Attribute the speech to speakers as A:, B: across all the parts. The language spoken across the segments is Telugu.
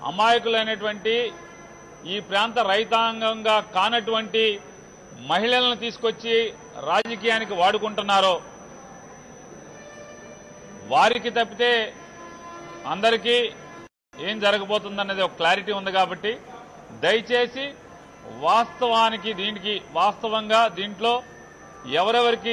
A: అమాయకులైనటువంటి ఈ ప్రాంత రైతాంగంగా కానటువంటి మహిళలను తీసుకొచ్చి రాజకీయానికి వాడుకుంటున్నారో వారికి తప్పితే అందరికీ ఏం జరగబోతుందనేది ఒక క్లారిటీ ఉంది కాబట్టి దయచేసి వాస్తవానికి దీనికి వాస్తవంగా దీంట్లో ఎవరెవరికి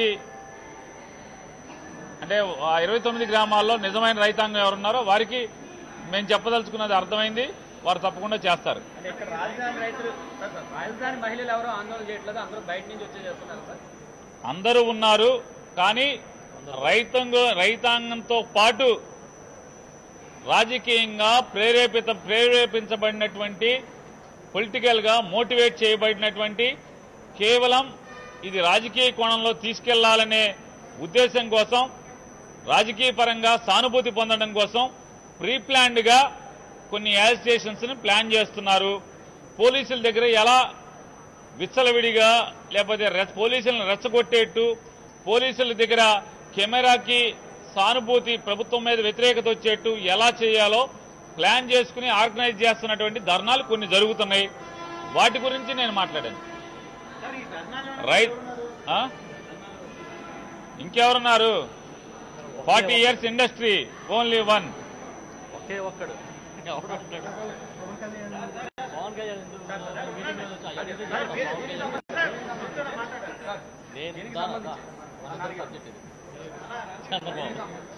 A: అంటే ఆ ఇరవై తొమ్మిది గ్రామాల్లో నిజమైన రైతాంగం ఎవరున్నారో వారికి మేము చెప్పదలుచుకున్నది అర్థమైంది వారు తప్పకుండా చేస్తారు
B: అంటే ఇక్కడ రాజధాని రైతులు సార్, సార్, రాజధాని మహిళలు ఎవరో ఆందోళన చేయట్లేదు అందరూ బయట నుంచి వచ్చే చేస్తున్నారు సార్
A: అందరూ ఉన్నారు కానీ రైతాంగ రైతాంగంతో పాటు రాజకీయంగా ప్రేరేపిత ప్రేరేపించబడినటువంటి పొలిటికల్ గా మోటివేట్ చేయబడినటువంటి కేవలం ఇది రాజకీయ కోణంలో తీసుకెళ్లాలనే ఉద్దేశం కోసం రాజకీయ పరంగా సానుభూతి పొందడం కోసం ప్రీ ప్లాన్డ్ గా కొన్ని యాజిటేషన్స్ ని ప్లాన్ చేస్తున్నారు పోలీసుల దగ్గర ఎలా విచ్చలవిడిగా లేకపోతే రెచ్చ- పోలీసులను రెచ్చగొట్టేట్టు పోలీసుల దగ్గర కెమెరాకి సానుభూతి ప్రభుత్వం మీద వ్యతిరేకత వచ్చేట్టు ఎలా చేయాలో ప్లాన్ చేసుకుని ఆర్గనైజ్ చేస్తున్నటువంటి ధర్నాలు కొన్ని జరుగుతున్నాయి వాటి గురించి నేను మాట్లాడాను రైట్ ఆ? ఇంకెవరున్నారు forty years industry only one
C: ఒకే ఒక్కడు ఎవరు ఉంటాడు? పవన్ కళ్యాణ్ ఎందుకు ఉన్నాడు? మీటింగ్ మీద వచ్చి అయ్యా ఎందుకు చేస్తున్నావు? పవన్ కళ్యాణ్. నేను దా- దా. మనందరి సబ్జెక్ట్ ఇది. చంద్రబాబు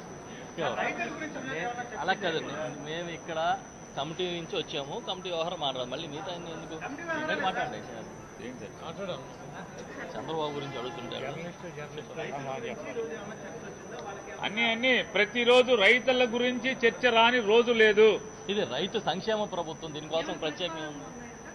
C: నే- అలా కాదండి మేము ఇక్కడ కమిటీ నుంచి వచ్చాము కమిటీ వ్యవహారం మాట్లాడాలి మళ్ళీ మిగతా అన్ని ఎందుకు మీరు మాట్లాడండి సార్ చంద్రబాబు గురించి అడుగుతుంటారు
A: అన్ని అన్ని ప్రతిరోజు రైతుల గురించి చర్చ రాని రోజు లేదు
C: ఇది రైతు సంక్షేమ ప్రభుత్వం దీనికోసం ప్రత్యేకంగా ఉంది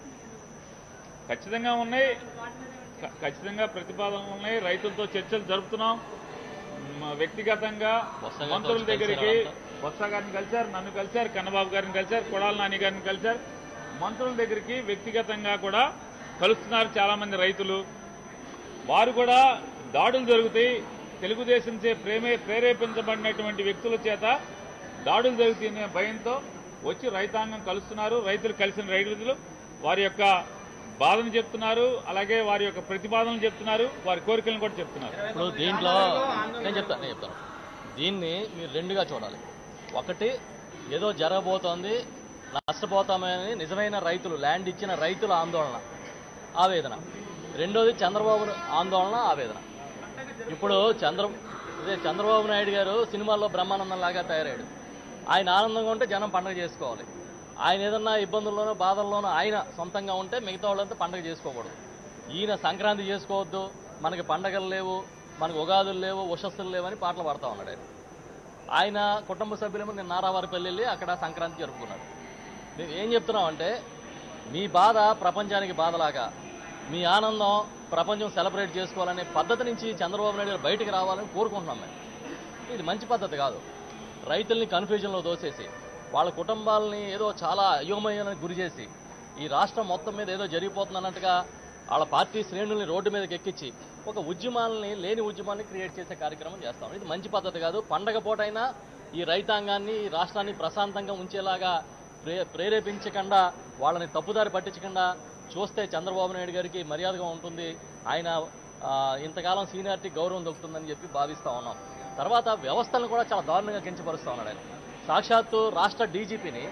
A: ఖచ్చితంగా ఉన్నాయి ఖ- ఖచ్చితంగా ప్రతిపాదనలు ఉన్నాయి రైతులతో చర్చలు జరుపుతున్నాం మ, వ్యక్తిగతంగా
C: బొత్స గారితో
A: మంత్రుల
C: వచ్చి
A: దగ్గరికి
C: కలిసారా
A: బొత్స గారిని కలిశారు నన్ను కలిశారు కన్నబాబు గారిని కలిశారు కొడాల నాని గారిని కలిశారు మంత్రుల దగ్గరికి వ్యక్తిగతంగా కూడా కలుస్తున్నారు చాలా మంది రైతులు వారు కూడా దాడులు జరుగుతాయి తెలుగుదేశం చే ప్రేమే ప్రేరేపించబడినటువంటి వ్యక్తుల చేత దాడులు జరుగుతాయనే భయంతో వచ్చి రైతాంగం కలుస్తున్నారు రైతులు కలిసిన రైతులు వారి యొక్క బాధను చెప్తున్నారు అలాగే వారి యొక్క ప్రతిపాదనలు చెప్తున్నారు వారి కోరికలను కూడా చెప్తున్నారు
C: ఇప్పుడు దీంట్లో నేను చెప్తాను నేను చెప్తాను దీన్ని మీరు రెండుగా చూడాలి ఒకటి ఏదో జరగబోతోంది నష్టపోతామని నిజమైన రైతులు ల్యాండ్ ఇచ్చిన రైతుల ఆందోళన ఆవేదన రెండోది చంద్రబాబు ఆందోళన ఆవేదన ఇప్పుడు చంద్ర అదే చంద్రబాబు నాయుడు గారు సినిమాల్లో బ్రహ్మానందం లాగా తయారయ్యాడు ఆయన ఆనందంగా ఉంటే జనం పండగ చేసుకోవాలి ఆయన ఏదన్నా ఇబ్బందుల్లోనో బాధల్లోనో ఆయన సొంతంగా ఉంటే మిగతా వాళ్ళంతా పండగ చేసుకోకూడదు ఈయన సంక్రాంతి చేసుకోవద్దు మనకి పండగలు లేవు మనకు ఉగాదులు లేవు ఉషస్సులు లేవని పాటలు పాడుతూ ఉన్నాడు ఆయన ఆయన కుటుంబ సభ్యులేమో నేను నారావారిపల్లి వెళ్ళి అక్కడ సంక్రాంతి జరుపుకున్నారు మేము ఏం చెప్తున్నాం అంటే మీ బాధ ప్రపంచానికి బాధలాగా మీ ఆనందం ప్రపంచం సెలబ్రేట్ చేసుకోవాలనే పద్ధతి నుంచి చంద్రబాబు నాయుడు గారు బయటికి రావాలని కోరుకుంటున్నాం మేము ఇది మంచి పద్ధతి కాదు రైతుల్ని కన్ఫ్యూజన్లో దోసేసి వాళ్ళ కుటుంబాలని ఏదో చాలా అయోమయానికి గురి చేసి ఈ రాష్ట్రం మొత్తం మీద ఏదో జరిగిపోతుంది అన్నట్టుగా వాళ్ళ పార్టీ శ్రేణుల్ని రోడ్డు మీదకి ఎక్కించి ఒక ఉద్యమాలని లేని ఉద్యమాన్ని క్రియేట్ చేసే కార్యక్రమం చేస్తాం ఇది మంచి పద్ధతి కాదు పండగ పూటైనా ఈ రైతాంగాన్ని ఈ రాష్ట్రాన్ని ప్రశాంతంగా ఉంచేలాగా ప్రే ప్రేరేపించకుండా వాళ్ళని తప్పుదారి పట్టించకుండా చూస్తే చంద్రబాబు నాయుడు గారికి మర్యాదగా ఉంటుంది ఆయన ఆ, ఇంతకాలం సీనియారిటీ గౌరవం దొరుకుతుందని చెప్పి భావిస్తా ఉన్నాం తర్వాత వ్యవస్థలను కూడా చాలా దారుణంగా కించపరుస్తా ఉన్నాడు ఆయన సాక్షాత్తు రాష్ట్ర డీజీపీని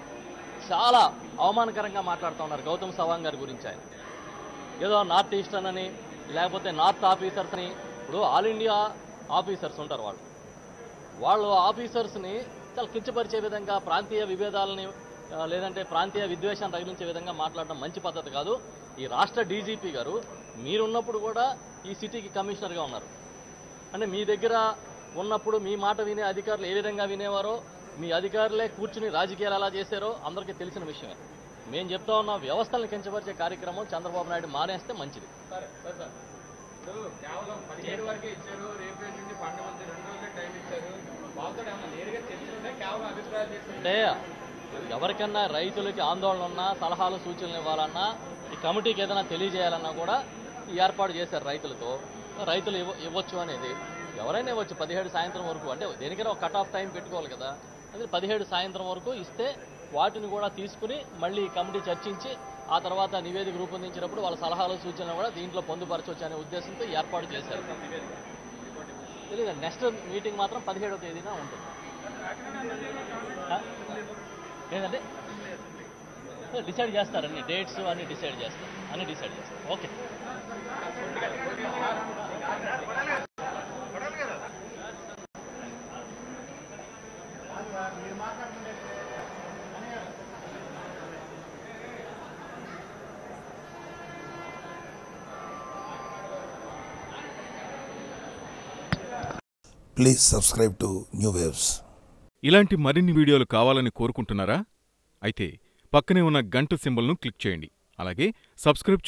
C: చాలా అవమానకరంగా మాట్లాడుతూ ఉన్నారు గౌతమ్ సవాంగ్ గారి గురించి ఆయన ఏదో నార్త్ ఈస్టర్న్ అని లేకపోతే నార్త్ ఆఫీసర్స్ అని ఇప్పుడు ఆల్ ఇండియా ఆఫీసర్స్ ఉంటారు వాళ్ళు వాళ్ళు ఆఫీసర్స్ని చాలా కించపరిచే విధంగా ప్రాంతీయ విభేదాలని ఆ, లేదంటే ప్రాంతీయ విద్వేషాన్ని తగిలించే విధంగా మాట్లాడడం మంచి పద్ధతి కాదు ఈ రాష్ట్ర డీజీపీ గారు మీరున్నప్పుడు కూడా ఈ సిటీకి కమిషనర్గా ఉన్నారు అంటే మీ దగ్గర ఉన్నప్పుడు మీ మాట వినే అధికారులు ఏ విధంగా వినేవారో మీ అధికారులే కూర్చుని రాజకీయాలు ఎలా చేశారో అందరికీ తెలిసిన విషయమే మేము చెప్తా ఉన్న వ్యవస్థలను కించపరిచే కార్యక్రమం చంద్రబాబు నాయుడు మానేస్తే మంచిది
B: సరే సరే సార్ ఇప్పుడు కేవలం పదిహేడు వరకే ఇచ్చారు రేపు ఎల్లుండి నుండి పండుగ ఉంది రెండు రోజులే టైం ఇచ్చారు వాళ్ళతో ఏమన్నా నేరుగా చర్చలుంటే కేవలం అభిప్రాయాలు చేసుకుంటే
C: అంటే ఎవరికన్నా రైతులకి ఆందోళన ఉన్నా సలహాలు సూచనలు ఇవ్వాలన్నా ఈ కమిటీకి ఏదైనా తెలియజేయాలన్నా కూడా ఈ ఏర్పాటు చేశారు రైతులతో రైతులు ఇవ్వ ఇవ్వచ్చు అనేది ఎవరైనా ఇవ్వచ్చు పదిహేడు సాయంత్రం వరకు అంటే దేనికైనా ఒక కట్ ఆఫ్ టైం పెట్టుకోవాలి కదా అందుకే పదిహేడు సాయంత్రం వరకు ఇస్తే వాటిని కూడా తీసుకుని మళ్ళీ కమిటీ చర్చించి ఆ తర్వాత నివేదిక రూపొందించినప్పుడు వాళ్ళ సలహాలు సూచనలు కూడా దీంట్లో పొందుపరచవచ్చు అనే ఉద్దేశంతో ఈ ఏర్పాటు చేశారు తెలియదు నెక్స్ట్ మీటింగ్ మాత్రం పదిహేడవ తేదీన ఉంటుంది ఆ? ఏంటంటే డిసైడ్ చేస్తారు అన్ని డేట్స్ అన్ని డిసైడ్ చేస్తారు అన్ని డిసైడ్ చేస్తారు okay
D: Please subscribe to New Waves.
E: ఇలాంటి మరిన్ని వీడియోలు కావాలని కోరుకుంటున్నారా అయితే పక్కనే ఉన్న గంట సింబల్ను క్లిక్ చేయండి అలాగే సబ్స్క్రైబ్